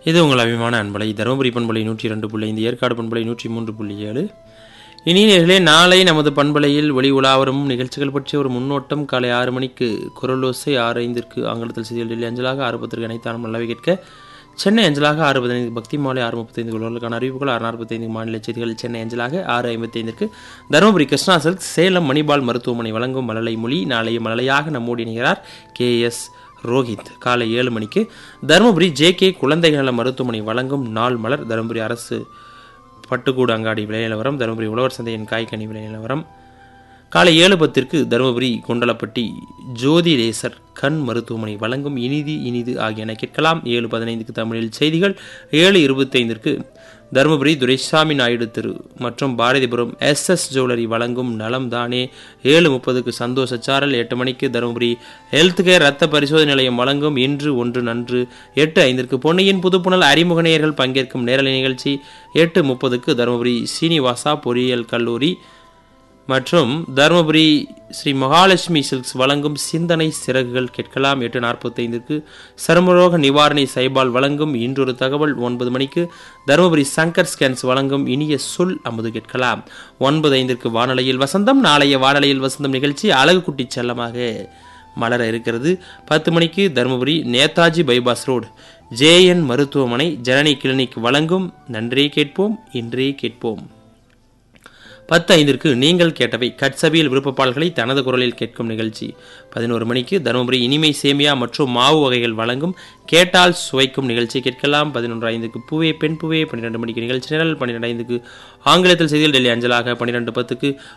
இது உங்கள் அபிமான அன்பலை தருமபுரி பண்பலை நூற்றி ரெண்டு புள்ளி ஐந்து ஏற்காடு பண்பலை நூற்றி மூன்று புள்ளி ஏழு இனியர்களே நாளை நமது பண்பலையில் ஒளி உலாவரும் நிகழ்ச்சிகள் பற்றிய ஒரு முன்னோட்டம் காலை ஆறு மணிக்கு குரலோசை ஆறு ஐந்திற்கு ஆங்கிலத்தில் செய்திகள் டெல்லி அஞ்சலாக ஆறு பத்திரிகை அனைத்தாலும் நல்லவை கேட்க சென்னை அஞ்சலாக ஆறு பதினைந்து பக்தி மாலை ஆறு முப்பத்தைந்து உள்ளவர்களுக்கான அறிவிப்புகள் ஆறு நாற்பத்தைந்து மாநில செய்திகள் சென்னை அஞ்சலாக ஆறு ஐம்பத்தைந்திற்கு தருமபுரி கிருஷ்ணா சில்க் சேலம் மணிபால் மருத்துவமனை வழங்கும் மலலை மொழி நாளைய மலலையாக நம்மோடு இணைகிறார் கே எஸ் ரோஹித் காலை ஏழு மணிக்கு தருமபுரி ஜே கே குழந்தைகள் நல மருத்துவமனை வழங்கும் நாள் மலர் தருமபுரி அரசு பட்டுக்கூடு அங்காடி விலை நிலவரம் தருமபுரி உழவர் சந்தையின் காய்கனி விலை நிலவரம் காலை ஏழு பத்திற்கு தருமபுரி குண்டலப்பட்டி ஜோதி லேசர் கண் மருத்துவமனை வழங்கும் இனிது இனிது ஆகியன கேட்கலாம் ஏழு பதினைந்துக்கு தமிழில் செய்திகள் ஏழு இருபத்தைந்திற்கு தருமபுரி துரைசாமி நாயுடு திரு மற்றும் பாரதிபுரம் எஸ் எஸ் ஜுவல்லரி வழங்கும் நலம் தானே ஏழு முப்பதுக்கு சந்தோஷ சாரல் எட்டு மணிக்கு தருமபுரி ஹெல்த் கேர் ரத்த பரிசோதனை நிலையம் வழங்கும் இன்று ஒன்று நன்று எட்டு ஐந்திற்கு பொன்னியின் புதுப்புணல் அறிமுக நேயர்கள் பங்கேற்கும் நேரலை நிகழ்ச்சி எட்டு முப்பதுக்கு தருமபுரி சீனிவாசா பொறியியல் கல்லூரி மற்றும் தருமபுரி ஸ்ரீ மகாலட்சுமி சில்க்ஸ் வழங்கும் சிந்தனை சிறகுகள் கேட்கலாம் எட்டு நாற்பத்தைந்திற்கு சருமரோக நிவாரணி சைபால் வழங்கும் இன்றொரு தகவல் ஒன்பது மணிக்கு தருமபுரி சங்கர் ஸ்கேன்ஸ் வழங்கும் இனிய சொல் அமுது கேட்கலாம் ஒன்பது ஐந்திற்கு வானொலியில் வசந்தம் நாளைய வானொலியில் வசந்தம் நிகழ்ச்சி அழகு குட்டி செல்லமாக மலர இருக்கிறது பத்து மணிக்கு Dharmapuri Netaji bypass road JN மருத்துவமனை ஜனனி கிளினிக் வழங்கும் நன்றே கேட்போம் இன்றே கேட்போம் பத்து ஐந்திற்கு நீங்கள் கேட்டவை கட்சபியில் விருப்பப்பாளர்களை தனது குரலில் கேட்கும் நிகழ்ச்சி பதினோரு மணிக்கு தருமபுரி இனிமை சேமியா மற்றும் மாவு வகைகள் வழங்கும் கேட்டால் சுவைக்கும் நிகழ்ச்சி கேட்கலாம் பதினொன்று ஐந்துக்கு பூவே பெண் பூவே பன்னிரெண்டு மணிக்கு நிகழ்ச்சி நிரல் பன்னிரெண்டு ஐந்துக்கு ஆங்கிலத்தில் செய்தியில் டெல்லி அஞ்சலாக பன்னிரெண்டு பத்துக்கு